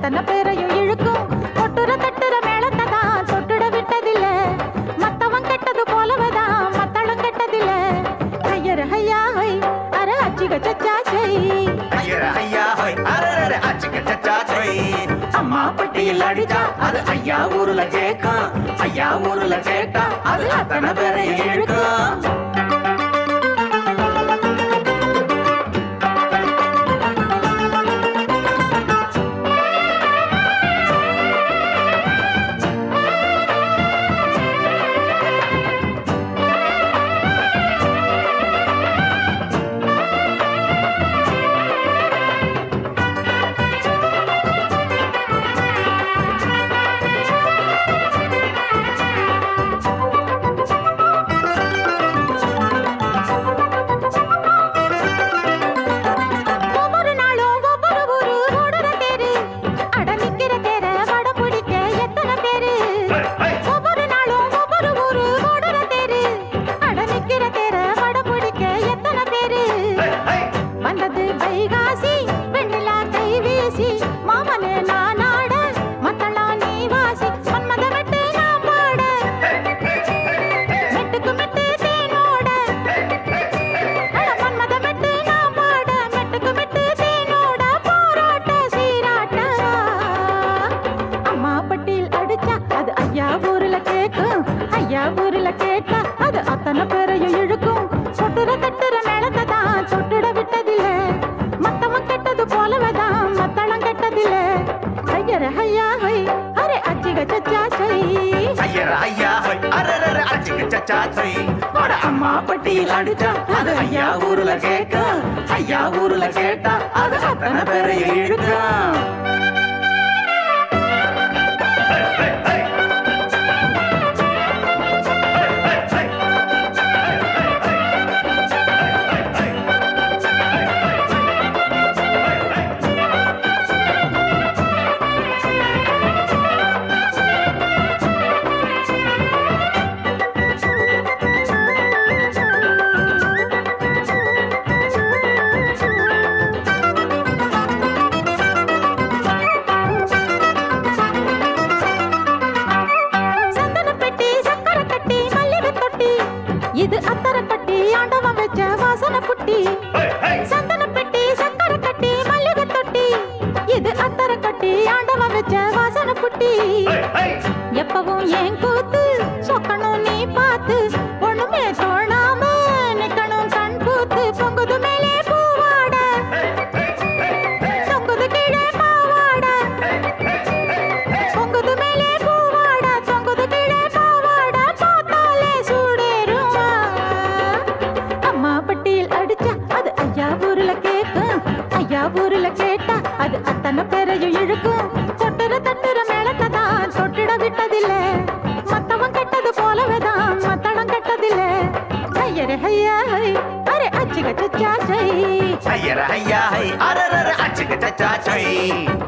அத்தனை பேரையும் இழுக்கும் கொட்டுற தட்டுற மேளத்தை தான் தொட்டுட விட்டதில்ல மத்தவன் கெட்டது போலவதான் மத்தளம் கெட்டதில்ல ஐயர் ஐயா ஹை அர அச்சிக சச்சா சை ஐயர ஐயா ஹோய் அரரர அச்சுக்கு சச்சா சொய் அம்மா பட்டியில் அடிச்சா அது ஐயா ஊருல கேட்கும் ஐயா ஊருல கேட்டா அது அத்தனை பேரை இழுக்கும் ஒவ்வொரு நாளும் ஒவ்வொரு ஊரு ஓடுற தேரு அட நிக்கிற தேர வட பிடிக்க எத்தனை பேரு ஒவ்வொரு நாளும் ஒவ்வொரு ஊரு ஓடுற தேரு அட நிக்கிற தேர வட பிடிக்க எத்தனை பேரு வந்தது வைகாசி வெண்ணிலா கை வீசி மாமனே நான் ஆட மத்தளா நீ வாசி மன்மத மெட்டு நான் பாட மெட்டுக்கு மெட்டு தேனோட அட மன்மத மெட்டு நான் பாட மெட்டுக்கு மெட்டு தேனோட போராட்ட சீராட்ட அம்மா பட்டியில் அடிச்சா அது ஐயா ஊர்ல கேக்கும் ஐயா ஊர்ல கேட்டா அது அத்தனை பேரையும் இழுக்கும் சொட்டுற தட்டுற மேளத்தை தான் தொட்டுட விட்டதில்ல மத்தவன் கெட்டது போலவதான் மத்தளம் கெட்டதில்ல ஐயர ஐயா ஹை அரே அச்சிக சச்சா சை ஐயர ஐயா ஹோய் அரரர அச்சுக்கு சச்சா சொய் அட அம்மா பட்டியில் அடிச்சா அது ஐயா ஊருல கேட்கும் ஐயா ஊருல கேட்டா அது அத்தனை பேரை இழுக்கும் சந்தன பெட்டி சக்கரை கட்டி மல்லிகை தொட்டி இது அத்தரை கட்டி ஆண்டவன் வச்ச வாசனை புட்டி சந்தன பெட்டி சக்கரை கட்டி மல்லிகை தொட்டி இது அத்தரை கட்டி ஆண்டவன் வச்ச வாசனை புட்டி எப்பவும் ஏன் கூத்து சொக்கணும் நீ பார்த்து ஒண்ணுமே தோணாம நிக்கணும் கண் கூத்து பொங்குது மேலே பூவாட தொங்குது கீழே பாவாட பொங்குது மேலே பூவாட தொங்குது கீழே பாவாட பார்த்தாலே சூடேறுமா அம்மா பட்டியில் அடிச்சா அது ஐயா ஊர்ல கேக்கும் ஐயா ஊர்ல கேட்டா அது அத்தனை பேரையும் இழுக்கும் தொட்டுற தட்டுற மேளத்தை தான் தொட்டிட விட்டதில்ல மத்தவன் கெட்டது போலவேதான் மத்தளம் கெட்டதில்ல ஐயரே ஐயா ஹை அரே அச்சுக சச்சா சை ஐயர ஐயா ஹை அரரர அச்சுக்கு சச்சா சொய்